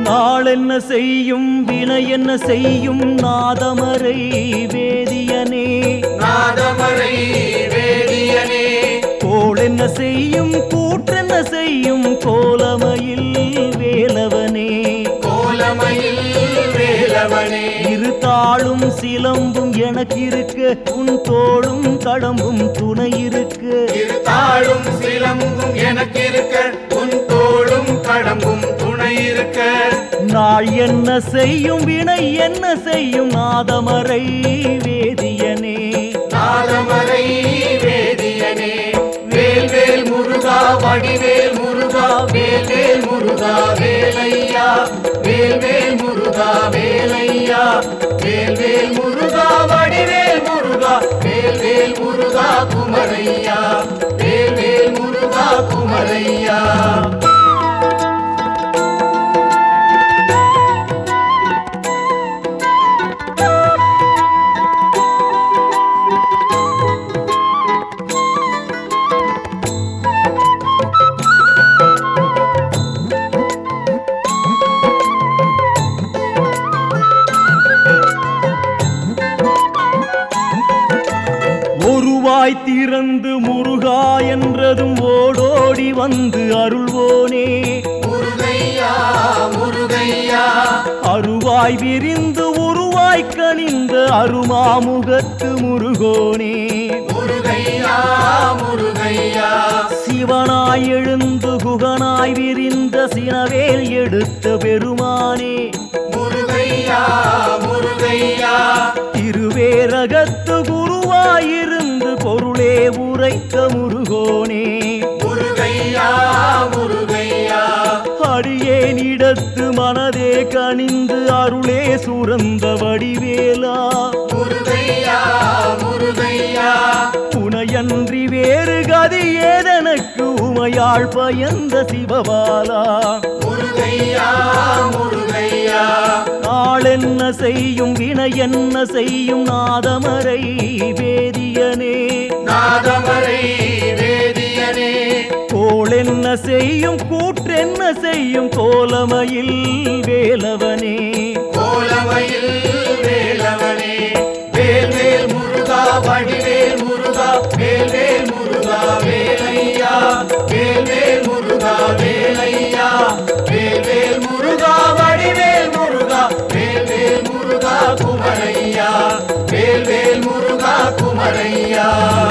நாள் என்ன செய்யும் வினை என்ன செய்யும் நாதமரை வேதியனே நாதமரை வேதியனே கோள் என்ன செய்யும் கூற்றென்ன செய்யும் கோலமையில் வேலவனே கோலமையில் வேலவனே இரு தாளும் சிலம்பும் எனக்கு இருக்க உன் தோளும் கடம்பும் துணை இருக்க இரு தாளும் சிலம்பும் எனக்கு இருக்க உன் தோளும் கடம்பும் துணை இருக்க நாள் என்ன செய்யும் வினை என்ன செய்யும் நாதமரை வேதியனே நாதமரை வேதியனே வேல் வேல் முருகா வடிவேல் முருகா வேல் வேல் முருகா வேலையா வேல் வேல் முருகா வேலையா வேல் வேல் முருகா வடிவேல் முருகா வேல் வேல் முருகா குமரையா வேல் வேல் முருகா குமரையா ஒருவாய் திறந்து முருகா என்றதும் ஓடோடி வந்து அருள்வோனே முருகையா முருகையா அருவாய் விரிந்து உருவாய் கனிந்த அருமாமுகத்து முருகோனே முருகையா முருகையா சிவனாய் எழுந்து குகனாய் விரிந்த சினவேல் எடுத்த பெருமானே முருகையா முருகையா திருவேரகத்து குருவாயிருந்து பொருளே உரைத்த முருகோனே முருகையா முருகையா அடியேனிடத்து மனதே கனிந்து அருளே சுரந்த வடிவேலா முருகையா முருகையா புனையன்றி வேறு கதி ஏதனக்கு உமையாள் பயந்த சிவபாலா முருகையா முருகையா நாள் என்ன செய்யும் வினை என்ன செய்யும் நாதமரை வேதியனே நாதமரை வேதியனே கோள் என்ன செய்யும் கூற்றென்ன செய்யும் கோலமையில் வேலவனே கோலமையில் வேலவனே வேல் வேல் முருகா வடிவேல் முருகா வேல் வேல் முருகா வேலையா வேல் வேல் முருகா வேலையா வேல் வேல் முருகா வடிவேல் முருகா வேல் வேல் முருகா குமரையா வேல் வேல் முருகா குமரையா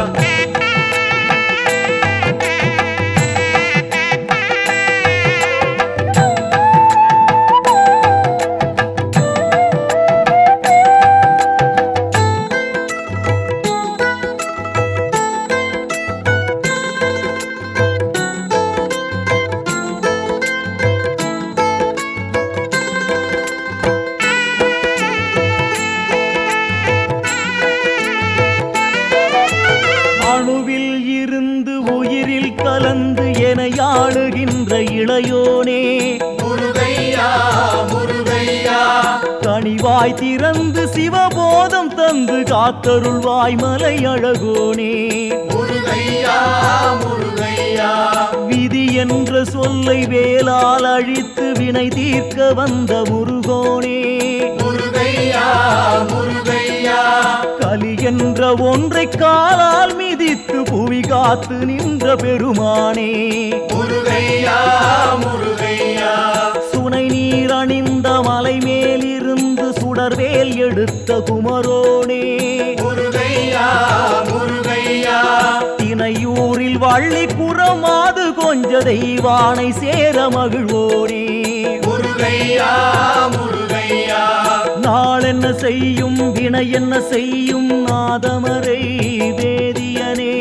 அணுவில் இருந்து உயிரில் கலந்து என ஆளுகின்ற இளையோனே முருகையா முருகையா கனிவாய் திறந்து சிவபோதம் தந்து காத்தருள்வாய் மலை அழகோனே முருகையா முருகையா விதி என்ற சொல்லை வேலால் அழித்து வினை தீர்க்க வந்த முருகோனே முருகையா முருகையா கலி என்ற ஒன்றை காலால் மிதித்து புவி காத்து நின்ற பெருமானே முருகையா முருகையா சுனை நீர் அணிந்த மலை மேலிருந்து சுடர்வேல் எடுத்த குமரோனே முருகையா முருகையா தினையூரில் வள்ளி குறமாது கொஞ்ச தெய்வானை சேர மகிழ்வோனே முருகையா முருகையா நாள் என்ன செய்யும் வினை என்ன செய்யும் நாதமரை வேதியனே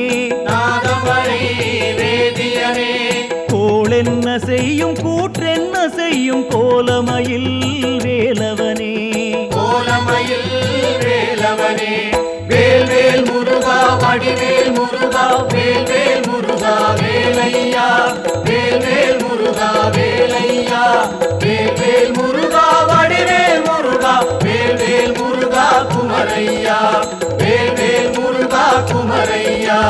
நாதமரை வேதியனே கோள் என்ன செய்யும் கூற்றென்ன செய்யும் கோலமையில் வேலவனே கோலமையில் வேலவனே வேல் வேல் முருகா வடிவேல் முருகா வேல் வேல் முருகா வேலையா வேல் வேல் முருகா வேலையா வேல் வேல் முருகா வடிவேல் முருகா வேல் வேல் முருகா குமரையா வேல் வேல் முருகா குமரையா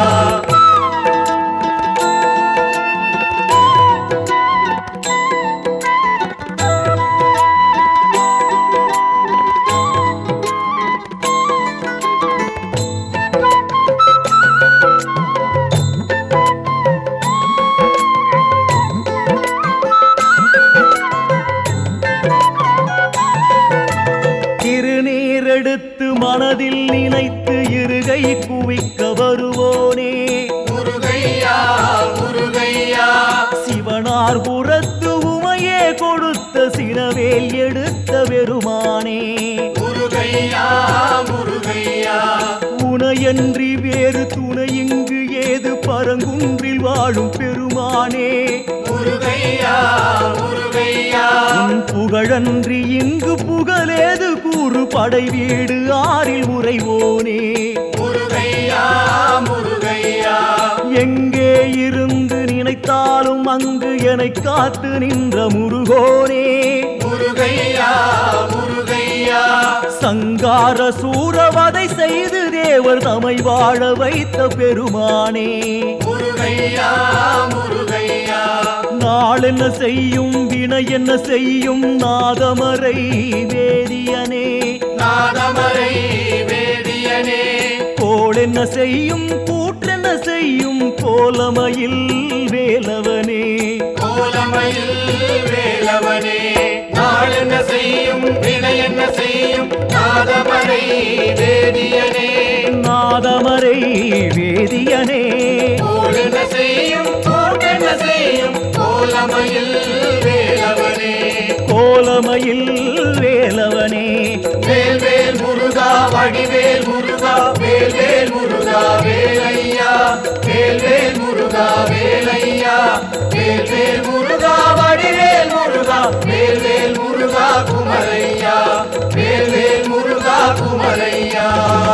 சினவேல் எடுத்த பெருமானே முருகையா முருகையா உனையன்றி வேறு துணை இங்கு ஏது பரங்குன்றில் வாழும் பெருமானே முருகையா முருகையா உன் புகழன்றி இங்கு புகழேது கூறு படை வீடு ஆறில் உறைவோனே முருகையா முருகையா எங்கே இருந்து நினைத்தாலும் அங்கு என்னை காத்து நின்ற முருகோனே முருகையா முருகையா சங்கார சூரவதை செய்து தேவர் தமை வாழ வைத்த பெருமானே முருகையா முருகையா நாள் என்ன செய்யும் வினை என்ன செய்யும் நாதமறை வேதியனே நாதமரை வேதியனே கோள் என்ன செய்யும் கூற்றென்ன செய்யும் கோலமையில் வேலவனே கோலமையில் வேலவனே நாள் என்ன செய்யும் வினை என்ன செய்யும் நாதமரை வேதியனே நாதமறை வேதியனே கோல் என்ன செய்யும் கோட்டென்ன செய்யும் கோலமையில் வேலவனே கோலமையில் வேலவனே வேல் வேல் முருகா வடிவேல் முருகா வேல் வேல் முருகா வேலையா வேல் வேல் முருகா வேலையா வேல் வேல் முருகா வடிவேல் முருகா வேல் வேல் முருகா குமரையா வேல் வேல் முருகா குமரையா